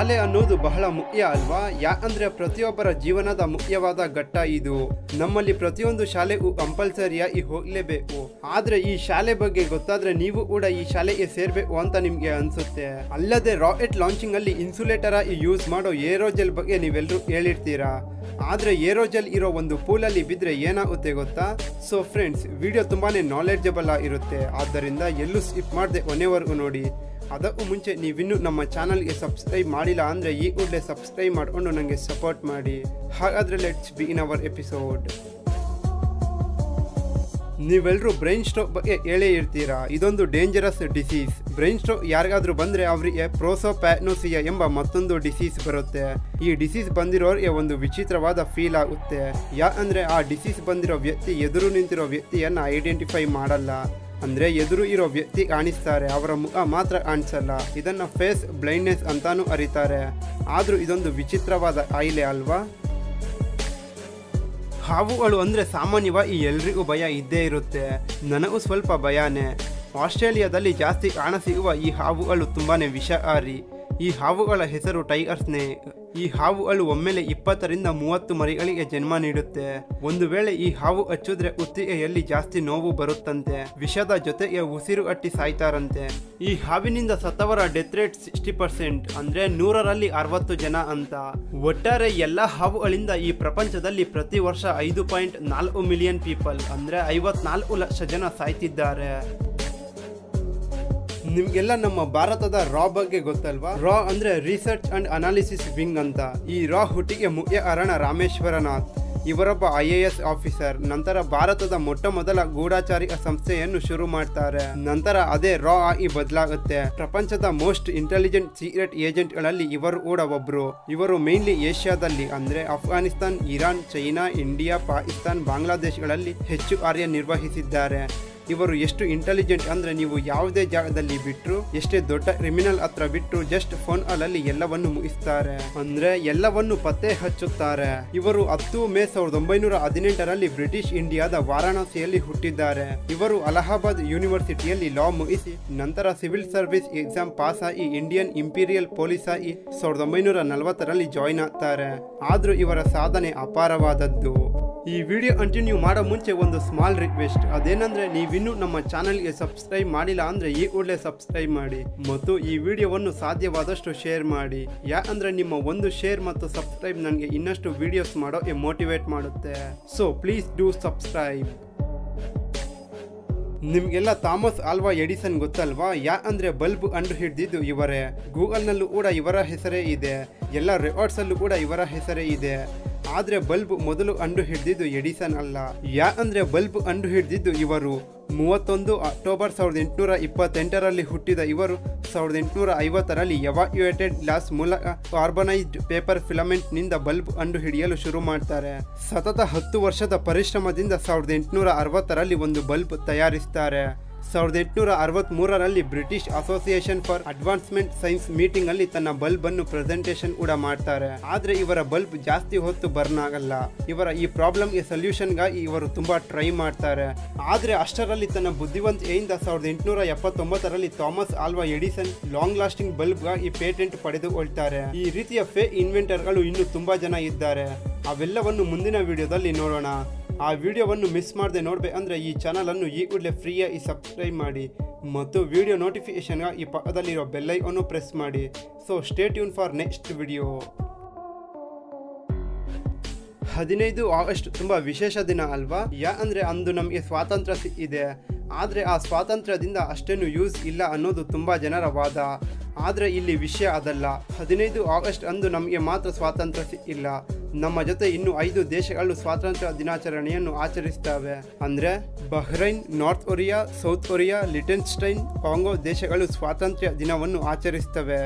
ಶಾಲೆ ಅನ್ನೋದು ಬಹಳ ಮುಖ್ಯ ಅಲ್ವಾ ಯಾಕಂದ್ರೆ ಪ್ರತಿಯೊಬ್ಬರ ಜೀವನದ ಮುಖ್ಯವಾದ ಘಟ್ಟ ಇದು ನಮ್ಮಲ್ಲಿ ಪ್ರತಿಯೊಂದು ಶಾಲೆಗೂ ಕಂಪಲ್ಸರಿಯಾಗಿ ಹೋಗ್ಲೇಬೇಕು ಆದ್ರೆ ಈ ಶಾಲೆ ಬಗ್ಗೆ ಗೊತ್ತಾದ್ರೆ ನೀವು ಕೂಡ ಈ ಶಾಲೆಗೆ ಸೇರ್ಬೇಕು ಅಂತ ನಿಮ್ಗೆ ಅನ್ಸುತ್ತೆ ಅಲ್ಲದೆ ರಾಕೆಟ್ ಲಾಂಚಿಂಗ್ ಅಲ್ಲಿ ಇನ್ಸುಲೇಟರ್ ಆಗಿ ಯೂಸ್ ಮಾಡೋ ಏರೋಜೆಲ್ ಬಗ್ಗೆ ನೀವೆಲ್ಲರೂ ಹೇಳಿರ್ತೀರಾ ಆದ್ರೆ ಏರೋಜೆಲ್ ಇರೋ ಒಂದು ಪೂಲಲ್ಲಿ ಬಿದ್ರೆ ಏನಾಗುತ್ತೆ ಗೊತ್ತಾ ಸೊ ಫ್ರೆಂಡ್ಸ್ ವಿಡಿಯೋ ತುಂಬಾನೇ ನಾಲೆಡ್ಜಬಲ್ ಆಗಿರುತ್ತೆ ಆದ್ದರಿಂದ ಎಲ್ಲೂ ಸ್ಕಿಪ್ ಮಾಡದೆ ಕೊನೆವರೆಗೂ ನೋಡಿ ಅದಕ್ಕೂ ಮುಂಚೆ ನೀವಿನ್ನೂ ನಮ್ಮ ಚಾನಲ್ಗೆ ಸಬ್ಸ್ಕ್ರೈಬ್ ಮಾಡಿಲ್ಲ ಅಂದರೆ ಈ ಕೂಡಲೇ ಸಬ್ಸ್ಕ್ರೈಬ್ ಮಾಡಿಕೊಂಡು ನನಗೆ ಸಪೋರ್ಟ್ ಮಾಡಿ ಹಾಗಾದರೆ let's be in our episode ನೀವೆಲ್ಲರೂ ಬ್ರೈನ್ ಸ್ಟ್ರೋಕ್ ಬಗ್ಗೆ ಹೇಳೇ ಇರ್ತೀರಾ ಇದೊಂದು ಡೇಂಜರಸ್ ಡಿಸೀಸ್ ಬ್ರೈನ್ ಸ್ಟ್ರೋಕ್ ಯಾರಿಗಾದ್ರೂ ಬಂದ್ರೆ ಅವರಿಗೆ ಪ್ರೋಸೋಪ್ಯಾನೋಸಿಯಾ ಎಂಬ ಮತ್ತೊಂದು ಡಿಸೀಸ್ ಬರುತ್ತೆ ಈ ಡಿಸೀಸ್ ಬಂದಿರೋರಿಗೆ ಒಂದು ವಿಚಿತ್ರವಾದ ಫೀಲ್ ಆಗುತ್ತೆ ಯಾಕಂದ್ರೆ ಆ ಡಿಸೀಸ್ ಬಂದಿರೋ ವ್ಯಕ್ತಿ ಎದುರು ನಿಂತಿರೋ ವ್ಯಕ್ತಿಯನ್ನ ಐಡೆಂಟಿಫೈ ಮಾಡಲ್ಲ ಅಂದ್ರೆ ಎದುರು ಇರೋ ವ್ಯಕ್ತಿ ಕಾಣಿಸ್ತಾರೆ ಅವರ ಮುಖ ಮಾತ್ರ ಕಾಣಿಸಲ್ಲ ಇದನ್ನ ಫೇಸ್ ಬ್ಲೈಂಡ್ನೆಸ್ ಅಂತಾನೂ ಅರಿತಾರೆ ಆದ್ರೂ ಇದೊಂದು ವಿಚಿತ್ರವಾದ ಕಾಯಿಲೆ ಅಲ್ವಾ ಹಾವುಗಳು ಅಂದರೆ ಸಾಮಾನ್ಯವಾಗಿ ಎಲ್ರಿಗೂ ಭಯ ಇದ್ದೇ ಇರುತ್ತೆ ನನಗೂ ಸ್ವಲ್ಪ ಭಯನೇ ಆಸ್ಟ್ರೇಲಿಯಾದಲ್ಲಿ ಜಾಸ್ತಿ ಕಾಣಸಿಗುವ ಈ ಹಾವುಗಳು ತುಂಬಾ ವಿಷಕಾರಿ ಈ ಹಾವುಗಳ ಹೆಸರು ಟೈಗರ್ ಸ್ನೇಕ್ ಈ ಹಾವುಗಳು ಒಮ್ಮೆಲೆ ಇಪ್ಪತ್ತರಿಂದ ಮೂವತ್ತು ಮರಿಗಳಿಗೆ ಜನ್ಮ ನೀಡುತ್ತೆ ಒಂದು ವೇಳೆ ಈ ಹಾವು ಹಚ್ಚಿದ್ರೆ ಕುತ್ತಿಗೆಯಲ್ಲಿ ಜಾಸ್ತಿ ನೋವು ಬರುತ್ತಂತೆ ವಿಷದ ಜೊತೆಗೆ ಉಸಿರು ಅಟ್ಟಿ ಸಾಯ್ತಾರಂತೆ ಈ ಹಾವಿನಿಂದ ಸತ್ತವರ ಡೆತ್ ರೇಟ್ ಸಿಕ್ಸ್ಟಿ ಪರ್ಸೆಂಟ್ ಅಂದ್ರೆ ನೂರರಲ್ಲಿ ಅರವತ್ತು ಜನ ಅಂತ ಒಟ್ಟಾರೆ ಎಲ್ಲ ಹಾವುಗಳಿಂದ ಈ ಪ್ರಪಂಚದಲ್ಲಿ ಪ್ರತಿ ವರ್ಷ ಐದು ಪಾಯಿಂಟ್ ನಾಲ್ಕು ಮಿಲಿಯನ್ ಪೀಪಲ್ ಅಂದ್ರೆ ಐವತ್ನಾಲ್ಕು ಲಕ್ಷ ಜನ ಸಾಯ್ತಿದ್ದಾರೆ ನಿಮ್ಗೆಲ್ಲ ನಮ್ಮ ಭಾರತದ ರಾ ಬಗ್ಗೆ ಗೊತ್ತಲ್ವಾ ರಾ ಅಂದ್ರೆ ರಿಸರ್ಚ್ ಅಂಡ್ ಅನಾಲಿಸಿಸ್ ವಿಂಗ್ ಅಂತ ಈ ರಾ ಹುಟ್ಟಿಗೆ ಮುಖ್ಯ ಕಾರಣ ರಾಮೇಶ್ವರನಾಥ್ ಇವರೊಬ್ಬ ಐ ಎ ಎಸ್ ಆಫೀಸರ್ ನಂತರ ಭಾರತದ ಮೊಟ್ಟ ಮೊದಲ ಗೂಢಾಚಾರಿಕ ಸಂಸ್ಥೆಯನ್ನು ಶುರು ಮಾಡ್ತಾರೆ ನಂತರ ಅದೇ ರಾ ಆಗಿ ಬದಲಾಗುತ್ತೆ ಪ್ರಪಂಚದ ಮೋಸ್ಟ್ ಇಂಟೆಲಿಜೆಂಟ್ ಸೀಕ್ರೆಟ್ ಏಜೆಂಟ್ಗಳಲ್ಲಿ ಇವರು ಕೂಡ ಒಬ್ರು ಇವರು ಮೇನ್ಲಿ ಏಷ್ಯಾದಲ್ಲಿ ಅಂದ್ರೆ Afghanistan Iran China India Pakistan ಬಾಂಗ್ಲಾದೇಶಗಳಲ್ಲಿ ಹೆಚ್ಚು ಕಾರ್ಯ ನಿರ್ವಹಿಸಿದ್ದಾರೆ ಇವರು ಎಷ್ಟು ಇಂಟೆಲಿಜೆಂಟ್ ಅಂದ್ರೆ ನೀವು ಯಾವುದೇ ಜಾಗದಲ್ಲಿ ಬಿಟ್ರು ಎಷ್ಟೇ ದೊಡ್ಡ ಕ್ರಿಮಿನಲ್ ಹತ್ರ ಬಿಟ್ರು ಜಸ್ಟ್ ಫೋನ್ ಅಲ್ಲಲ್ಲಿ ಎಲ್ಲವನ್ನು ಮುಗಿಸ್ತಾರೆ ಅಂದ್ರೆ ಎಲ್ಲವನ್ನು ಪತ್ತೆ ಹಚ್ಚುತ್ತಾರೆ ಇವರು ಹತ್ತು ಮೇ ಸಾವಿರದ ಒಂಬೈನೂರ ಹದಿನೆಂಟರಲ್ಲಿ ಬ್ರಿಟಿಷ್ ಇಂಡಿಯಾದ ವಾರಾಣಸಿಯಲ್ಲಿ ಹುಟ್ಟಿದ್ದಾರೆ ಇವರು ಅಲಹಾಬಾದ್ ಯೂನಿವರ್ಸಿಟಿಯಲ್ಲಿ ಲಾ ಮುಗಿಸಿ ನಂತರ ಸಿವಿಲ್ ಸರ್ವಿಸ್ ಎಕ್ಸಾಮ್ ಪಾಸ್ ಆಗಿ ಇಂಡಿಯನ್ ಇಂಪೀರಿಯಲ್ ಪೊಲೀಸ್ ಆಗಿ ಸಾವಿರದ ಒಂಬೈನೂರ ನಲವತ್ತರಲ್ಲಿ ಜಾಯಿನ್ ಆಗ್ತಾರೆ ಆದ್ರೂ ಇವರ ಸಾಧನೆ ಅಪಾರವಾದದ್ದು ಈ ವಿಡಿಯೋ ಕಂಟಿನ್ಯೂ ಮಾಡೋ ಮುಂಚೆ ಒಂದು ಸ್ಮಾಲ್ ರಿಕ್ವೆಸ್ಟ್ ಅದೇನಂದ್ರೆ ನೀವಿನ್ನೂ ನಮ್ಮ ಚಾನಲ್ಗೆ ಸಬ್ಸ್ಕ್ರೈಬ್ ಮಾಡಿಲ್ಲ ಅಂದ್ರೆ ಈ ಕೂಡಲೇ ಸಬ್ಸ್ಕ್ರೈಬ್ ಮಾಡಿ ಮತ್ತು ಈ ವಿಡಿಯೋವನ್ನು ಸಾಧ್ಯವಾದಷ್ಟು ಶೇರ್ ಮಾಡಿ ಯಾಕಂದ್ರೆ ನಿಮ್ಮ ಒಂದು ಶೇರ್ ಮತ್ತು ಸಬ್ಸ್ಕ್ರೈಬ್ ನನಗೆ ಇನ್ನಷ್ಟು ವಿಡಿಯೋಸ್ ಮಾಡೋಕೆ ಮೋಟಿವೇಟ್ ಮಾಡುತ್ತೆ ಸೊ ಪ್ಲೀಸ್ ಡೂ ಸಬ್ಸ್ಕ್ರೈಬ್ ನಿಮ್ಗೆಲ್ಲ ಥಾಮಸ್ ಆಲ್ವಾ ಎಡಿಸನ್ ಗೊತ್ತಲ್ವಾ ಯಾಕಂದ್ರೆ ಬಲ್ಬ್ ಕಂಡು ಹಿಡಿದಿದ್ದು ಇವರೇ ಗೂಗಲ್ನಲ್ಲೂ ಕೂಡ ಇವರ ಹೆಸರೇ ಇದೆ ಎಲ್ಲ ರೆಕಾರ್ಡ್ಸಲ್ಲೂ ಕೂಡ ಇವರ ಹೆಸರೇ ಇದೆ ಆದ್ರೆ ಬಲ್ಬ್ ಮೊದಲು ಅಂಡು ಹಿಡಿದಿದ್ದು ಎಡಿಸನ್ ಅಲ್ಲ ಯಾಕಂದ್ರೆ ಬಲ್ಬ್ ಅಂಡು ಹಿಡಿದಿದ್ದು ಇವರು ಮೂವತ್ತೊಂದು ಅಕ್ಟೋಬರ್ ಸಾವಿರದ ಎಂಟುನೂರ ಇಪ್ಪತ್ತೆಂಟರಲ್ಲಿ ಹುಟ್ಟಿದ ಇವರು ಸಾವಿರದ ಎಂಟುನೂರ ಐವತ್ತರಲ್ಲಿ ಎವಾಕ್ಯುಯೇಟೆಡ್ ಗ್ಲಾಸ್ ಮೂಲಕ ಕಾರ್ಬನೈಸ್ಡ್ ಪೇಪರ್ ಫಿಲಮೆಂಟ್ನಿಂದ ಬಲ್ಬ್ ಕಂಡು ಹಿಡಿಯಲು ಶುರು ಮಾಡ್ತಾರೆ ಸತತ ಹತ್ತು ವರ್ಷದ ಪರಿಶ್ರಮದಿಂದ ಸಾವಿರದ ಎಂಟುನೂರ ಅರವತ್ತರಲ್ಲಿ ಒಂದು ಬಲ್ಬ್ ತಯಾರಿಸ್ತಾರೆ ಸಾವಿರದ ಎಂಟುನೂರ ಅರವತ್ತ್ಮೂರರಲ್ಲಿ British Association for Advancement Science meeting ಅಲ್ಲಿ ತನ್ನ ಬಲ್ಬ್ ಅನ್ನು ಪ್ರೆಸೆಂಟೇಷನ್ ಕೂಡ ಮಾಡ್ತಾರೆ ಆದ್ರೆ ಇವರ ಬಲ್ಬ್ ಜಾಸ್ತಿ ಹೊತ್ತು ಬರ್ನ್ ಆಗಲ್ಲ ಇವರ ಈ ಪ್ರಾಬ್ಲಮ್ಗೆ ಸೊಲ್ಯೂಷನ್ಗಾಗಿ ಇವರು ತುಂಬಾ ಟ್ರೈ ಮಾಡ್ತಾರೆ ಆದ್ರೆ ಅಷ್ಟರಲ್ಲಿ ತನ್ನ ಬುದ್ಧಿವಂತಿಕೆಯಿಂದ ಸಾವಿರದ ಎಂಟುನೂರ ಎಪ್ಪತ್ತೊಂಬತ್ತರಲ್ಲಿ Thomas Alva Edison long lasting ಬಲ್ಬ್ಗಾಗಿ ಪೇಟೆಂಟ್ ಪಡೆದುಕೊಳ್ತಾರೆ ಈ ರೀತಿಯ ಫೇ ಇನ್ವೆಂಟರ್ಗಳು ಇನ್ನೂ ತುಂಬಾ ಜನ ಇದ್ದಾರೆ ಅವೆಲ್ಲವನ್ನು ಮುಂದಿನ ವಿಡಿಯೋದಲ್ಲಿ ನೋಡೋಣ ಆ ವಿಡಿಯೋವನ್ನು ಮಿಸ್ ಮಾಡದೆ ನೋಡಬೇಕಂದ್ರೆ ಈ ಚಾನಲನ್ನು ಈ ಕೂಡಲೇ ಫ್ರೀಯಾಗಿ ಸಬ್ಸ್ಕ್ರೈಬ್ ಮಾಡಿ ಮತ್ತು ವಿಡಿಯೋ ನೋಟಿಫಿಕೇಶನ್ಗೆ ಈ ಪಕ್ಕದಲ್ಲಿರೋ ಬೆಲ್ಲೈಕನ್ನು ಪ್ರೆಸ್ ಮಾಡಿ so stay tune for next video ಹದಿನೈದು ಆಗಸ್ಟ್ ತುಂಬ ವಿಶೇಷ ದಿನ ಅಲ್ವಾ ಯಾಕಂದ್ರೆ ಅಂದು ನಮಗೆ ಸ್ವಾತಂತ್ರ್ಯ ಸಿಕ್ಕಿದೆ ಆದರೆ ಆ ಸ್ವಾತಂತ್ರ್ಯದಿಂದ ಅಷ್ಟೇನು ಯೂಸ್ ಇಲ್ಲ ಅನ್ನೋದು ತುಂಬ ಜನರ ವಾದ ಆದರೆ ಇಲ್ಲಿ ವಿಷಯ ಅದಲ್ಲ ಹದಿನೈದು ಆಗಸ್ಟ್ ಅಂದು ನಮಗೆ ಮಾತ್ರ ಸ್ವಾತಂತ್ರ್ಯ ಸಿಕ್ಕಿಲ್ಲ ನಮ್ಮ ಜೊತೆ ಇನ್ನು ಐದು ದೇಶಗಳು ಸ್ವಾತಂತ್ರ್ಯ ದಿನಾಚರಣೆಯನ್ನು ಆಚರಿಸ್ತವೆ ಅಂದ್ರೆ Bahrain North Korea South Korea Liechtenstein Congo ದೇಶಗಳು ಸ್ವಾತಂತ್ರ್ಯ ದಿನವನ್ನು ಆಚರಿಸ್ತವೆ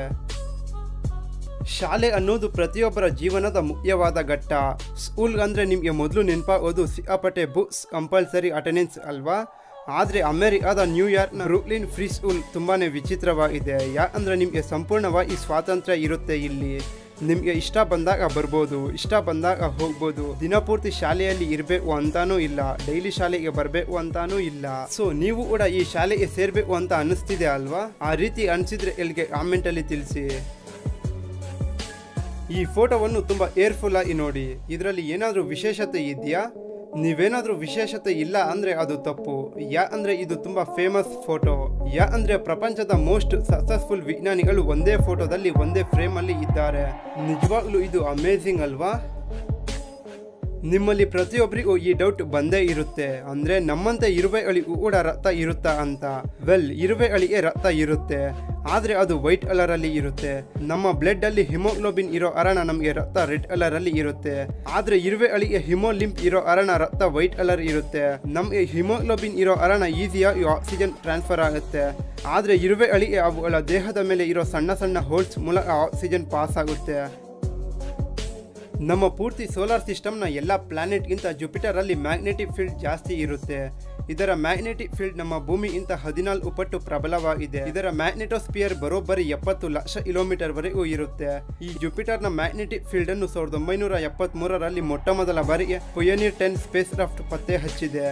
ಶಾಲೆ ಅನ್ನೋದು ಪ್ರತಿಯೊಬ್ಬರ ಜೀವನದ ಮುಖ್ಯವಾದ ಘಟ್ಟ ಸ್ಕೂಲ್ ಅಂದರೆ ನಿಮಗೆ ಮೊದಲು ನೆನಪಾಗೋದು ಸಿಕ್ಕಾಪಟ್ಟೆ ಬುಕ್ಸ್ ಕಂಪಲ್ಸರಿ ಅಟೆಂಡೆನ್ಸ್ ಅಲ್ವಾ ಆದರೆ ಅಮೆರಿಕಾದ ನ್ಯೂಯಾರ್ಕ್ನ ಬ್ರೂಕ್ಲಿನ್ ಫ್ರೀ ಸ್ಕೂಲ್ ತುಂಬಾ ವಿಚಿತ್ರವಾಗಿದೆ ಯಾಕಂದರೆ ನಿಮಗೆ ಸಂಪೂರ್ಣವಾಗಿ ಸ್ವಾತಂತ್ರ್ಯ ಇರುತ್ತೆ ಇಲ್ಲಿ ನಿಮಗೆ ಇಷ್ಟ ಬಂದಾಗ ಬರ್ಬೋದು ಇಷ್ಟ ಬಂದಾಗ ಹೋಗ್ಬೋದು ದಿನಪೂರ್ತಿ ಶಾಲೆಯಲ್ಲಿ ಇರಬೇಕು ಅಂತಾನೂ ಇಲ್ಲ ಡೈಲಿ ಶಾಲೆಗೆ ಬರಬೇಕು ಅಂತಾನೂ ಇಲ್ಲ ಸೊ ನೀವು ಕೂಡ ಈ ಶಾಲೆಗೆ ಸೇರ್ಬೇಕು ಅಂತ ಅನಿಸ್ತಿದೆ ಅಲ್ವಾ ಆ ರೀತಿ ಅನಿಸಿದ್ರೆ ಇಲ್ಲಿಗೆ ಕಾಮೆಂಟಲ್ಲಿ ತಿಳಿಸಿ ಈ ಫೋಟೋವನ್ನು ತುಂಬಾ ಏರ್ಫುಲ್ ಆಗಿ ನೋಡಿ ಇದರಲ್ಲಿ ಏನಾದರೂ ವಿಶೇಷತೆ ಇದೆಯಾ ನೀವೇನಾದ್ರೂ ವಿಶೇಷತೆ ಇಲ್ಲ ಅಂದ್ರೆ ಅದು ತಪ್ಪು ಯಾ ಅಂದ್ರೆ ಇದು ತುಂಬಾ ಫೇಮಸ್ ಫೋಟೋ ಯಾ ಅಂದ್ರೆ ಪ್ರಪಂಚದ ಮೋಸ್ಟ್ ಸಕ್ಸಸ್ಫುಲ್ ವಿಜ್ಞಾನಿಗಳು ಒಂದೇ ಫೋಟೋದಲ್ಲಿ ಒಂದೇ ಫ್ರೇಮ್ ಅಲ್ಲಿ ಇದ್ದಾರೆ ನಿಜವಾಗ್ಲೂ ಇದು ಅಮೇಝಿಂಗ್ ಅಲ್ವಾ ನಿಮ್ಮಲ್ಲಿ ಪ್ರತಿಯೊಬ್ಬರಿಗೂ ಈ ಡೌಟ್ ಬಂದೇ ಇರುತ್ತೆ ಅಂದ್ರೆ ನಮ್ಮಂತೆ ಇರುವೆ ಅಳಿಗೂ ಕೂಡ ರಕ್ತ ಇರುತ್ತಾ ಅಂತ ವೆಲ್ ಇರುವೆ ಅಳಿಗೆ ರಕ್ತ ಇರುತ್ತೆ ಆದ್ರೆ ಅದು ವೈಟ್ ಕಲರ್ ಅಲ್ಲಿ ಇರುತ್ತೆ ನಮ್ಮ ಬ್ಲಡ್ ಅಲ್ಲಿ ಹಿಮೋಗ್ಲೋಬಿನ್ ಇರೋ ಅರಣ ನಮಗೆ ರಕ್ತ ರೆಡ್ ಕಲರ್ ಅಲ್ಲಿ ಇರುತ್ತೆ ಆದ್ರೆ ಇರುವೆ ಅಳಿಗೆ ಹಿಮೋಲಿಂಪ್ ಇರೋ ಅರಣ ರಕ್ತ ವೈಟ್ ಕಲರ್ ಇರುತ್ತೆ ನಮಗೆ ಹಿಮೋಗ್ಲೋಬಿನ್ ಇರೋ ಅರಣ ಈಸಿಯಾಗಿ ಆಕ್ಸಿಜನ್ ಟ್ರಾನ್ಸ್ಫರ್ ಆಗುತ್ತೆ ಆದ್ರೆ ಇರುವೆ ಅಳಿಗೆ ಅವುಗಳ ದೇಹದ ಮೇಲೆ ಇರೋ ಸಣ್ಣ ಸಣ್ಣ ಹೋಲ್ಸ್ ಮೂಲಕ ಆಕ್ಸಿಜನ್ ಪಾಸ್ ಆಗುತ್ತೆ ನಮ್ಮ ಪೂರ್ತಿ ಸೋಲಾರ್ ಸಿಸ್ಟಮ್ನ ಎಲ್ಲ ಪ್ಲಾನೆಟ್ಗಿಂತ ಜುಪಿಟರಲ್ಲಿ ಮ್ಯಾಗ್ನೆಟಿಕ್ ಫೀಲ್ಡ್ ಜಾಸ್ತಿ ಇರುತ್ತೆ ಇದರ ಮ್ಯಾಗ್ನೆಟಿಕ್ ಫೀಲ್ಡ್ ನಮ್ಮ ಭೂಮಿಗಿಂತ ಹದಿನಾಲ್ಕು ಪಟ್ಟು ಪ್ರಬಲವಾಗಿದೆ ಇದರ ಮ್ಯಾಗ್ನೆಟೋಸ್ಪಿಯರ್ ಬರೋಬ್ಬರಿ ಎಪ್ಪತ್ತು ಲಕ್ಷ ಕಿಲೋಮೀಟರ್ ವರೆಗೂ ಇರುತ್ತೆ ಈ ಜುಪಿಟರ್ನ ಮ್ಯಾಗ್ನೆಟಿಕ್ ಫೀಲ್ಡ್ ಅನ್ನು ಸಾವಿರದ ಒಂಬೈನೂರ ಎಪ್ಪತ್ತ್ ಮೂರರಲ್ಲಿ ಮೊಟ್ಟ ಮೊದಲ ಬಾರಿಗೆ ಪೊಯೋನಿಯರ್ ಟೆನ್ ಸ್ಪೇಸ್ ಕ್ರಾಫ್ಟ್ ಪತ್ತೆ ಹಚ್ಚಿದೆ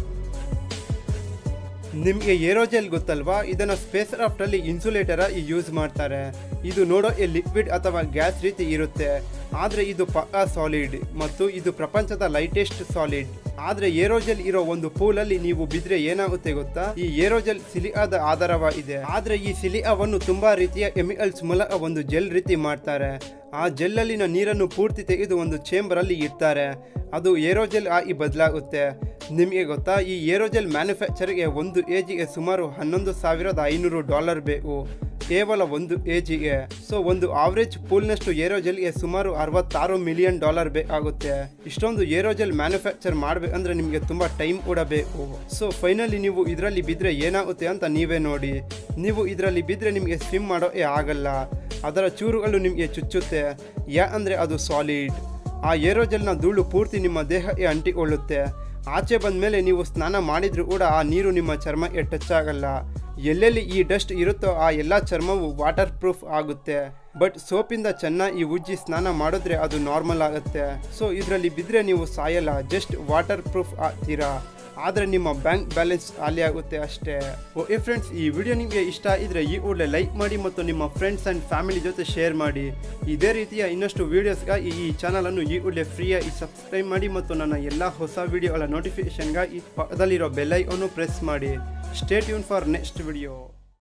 ನಿಮಗೆ ಏರೋಜೆಲ್ ಗೊತ್ತಲ್ವಾ ಇದನ್ನ ಸ್ಪೇಸ್ ಕ್ರಾಫ್ಟ್ ಅಲ್ಲಿ ಇನ್ಸುಲೇಟರ್ ಆಗಿ ಯೂಸ್ ಮಾಡ್ತಾರೆ ಇದು ನೋಡೋ ಎ ಲಿಕ್ವಿಡ್ ಅಥವಾ ಗ್ಯಾಸ್ ರೀತಿ ಇರುತ್ತೆ ಆದ್ರೆ ಇದು ಪಕ್ಕಾ ಸಾಲಿಡ್ ಮತ್ತು ಇದು ಪ್ರಪಂಚದ ಲೈಟೆಸ್ಟ್ ಸಾಲಿಡ್ ಆದ್ರೆ ಏರೋಜೆಲ್ ಇರೋ ಒಂದು ಪೂಲ್ ಅಲ್ಲಿ ನೀವು ಬಿದ್ರೆ ಏನಾಗುತ್ತೆ ಗೊತ್ತಾ ಈ ಏರೋಜೆಲ್ ಸಿಲಿಯಾದ ಆಧಾರವಾಗಿದೆ ಆದ್ರೆ ಈ ಸಿಲಿಯಾವನ್ನು ತುಂಬಾ ರೀತಿಯ ಕೆಮಿಕಲ್ಸ್ ಮೂಲಕ ಒಂದು ಜೆಲ್ ರೀತಿ ಮಾಡ್ತಾರೆ ಆ ಜೆಲ್ಲಲ್ಲಿನ ನೀರನ್ನು ಪೂರ್ತಿ ತೆಗೆದು ಒಂದು ಚೇಂಬರ್ ಅಲ್ಲಿ ಇಡ್ತಾರೆ ಅದು ಏರೋಜೆಲ್ ಆಗಿ ಬದಲಾಗುತ್ತೆ ನಿಮಗೆ ಗೊತ್ತಾ ಈ ಏರೋಜೆಲ್ ಮ್ಯಾನುಫ್ಯಾಕ್ಚರ್ಗೆ ಒಂದು ಎಜಿಗೆ ಸುಮಾರು ಹನ್ನೊಂದು ಸಾವಿರದ ಐನೂರು ಡಾಲರ್ ಬೇಕು ಕೇವಲ ಒಂದು ಎಜಿಗೆ ಸೊ ಒಂದು ಆವರೇಜ್ ಪೂಲ್ನಷ್ಟು ಏರೋಜೆಲ್ಗೆ ಸುಮಾರು ಅರವತ್ತಾರು ಮಿಲಿಯನ್ ಡಾಲರ್ ಬೇಕಾಗುತ್ತೆ ಇಷ್ಟೊಂದು ಏರೋಜೆಲ್ ಮ್ಯಾನುಫ್ಯಾಕ್ಚರ್ ಮಾಡಬೇಕಂದ್ರೆ ನಿಮಗೆ ತುಂಬ ಟೈಮ್ ಕೂಡ ಬೇಕು ಸೊ ಫೈನಲಿ ನೀವು ಇದರಲ್ಲಿ ಬಿದ್ದರೆ ಏನಾಗುತ್ತೆ ಅಂತ ನೀವೇ ನೋಡಿ ನೀವು ಇದರಲ್ಲಿ ಬಿದ್ದರೆ ನಿಮಗೆ ಸ್ವಿಮ್ ಮಾಡೋಕೆ ಆಗಲ್ಲ ಅದರ ಚೂರುಗಳು ನಿಮಗೆ ಚುಚ್ಚುತ್ತೆ ಯಾ ಅಂದರೆ ಅದು ಸಾಲಿಡ್ ಆ ಏರೋಜೆಲ್ನ ಧೂಳು ಪೂರ್ತಿ ನಿಮ್ಮ ದೇಹಕ್ಕೆ ಅಂಟಿಕೊಳ್ಳುತ್ತೆ ಆಚೆ ಬಂದ ಮೇಲೆ ನೀವು ಸ್ನಾನ ಮಾಡಿದ್ರೂ ಕೂಡ ಆ ನೀರು ನಿಮ್ಮ ಚರ್ಮಕ್ಕೆ ಟಚ್ ಆಗಲ್ಲ ಎಲ್ಲೆಲ್ಲಿ ಈ ಡಸ್ಟ್ ಇರುತ್ತೋ ಆ ಎಲ್ಲ ಚರ್ಮವು ವಾಟರ್ ಪ್ರೂಫ್ ಆಗುತ್ತೆ ಬಟ್ ಸೋಪಿಂದ ಚೆನ್ನಾಗಿ ಉಜ್ಜಿ ಸ್ನಾನ ಮಾಡಿದ್ರೆ ಅದು ನಾರ್ಮಲ್ ಆಗುತ್ತೆ ಸೊ ಇದರಲ್ಲಿ ಬಿದ್ದರೆ ನೀವು ಸಾಯಲ್ಲ ಜಸ್ಟ್ ವಾಟರ್ ಪ್ರೂಫ್ ಆಗ್ತೀರಾ ಆದರೆ ನಿಮ್ಮ ಬ್ಯಾಂಕ್ ಬ್ಯಾಲೆನ್ಸ್ ಖಾಲಿ ಆಗುತ್ತೆ ಅಷ್ಟೇ ಓಕೆ ಫ್ರೆಂಡ್ಸ್ ಈ ವಿಡಿಯೋ ನಿಮಗೆ ಇಷ್ಟ ಇದ್ರೆ ಈ ಕೂಡಲೇ ಲೈಕ್ ಮಾಡಿ ಮತ್ತು ನಿಮ್ಮ ಫ್ರೆಂಡ್ಸ್ ಆ್ಯಂಡ್ ಫ್ಯಾಮಿಲಿ ಜೊತೆ ಶೇರ್ ಮಾಡಿ ಇದೇ ರೀತಿಯ ಇನ್ನಷ್ಟು ವೀಡಿಯೋಸ್ಗಾಗಿ ಈ ಚಾನಲನ್ನು ಈ ಕೂಡಲೇ ಫ್ರೀಯಾಗಿ ಸಬ್ಸ್ಕ್ರೈಬ್ ಮಾಡಿ ಮತ್ತು ನನ್ನ ಎಲ್ಲ ಹೊಸ ವಿಡಿಯೋಗಳ ನೋಟಿಫಿಕೇಶನ್ಗಾಗಿ ಪಕ್ಕದಲ್ಲಿರೋ ಬೆಲ್ಲೈವನ್ನು ಪ್ರೆಸ್ ಮಾಡಿ stay tune for next video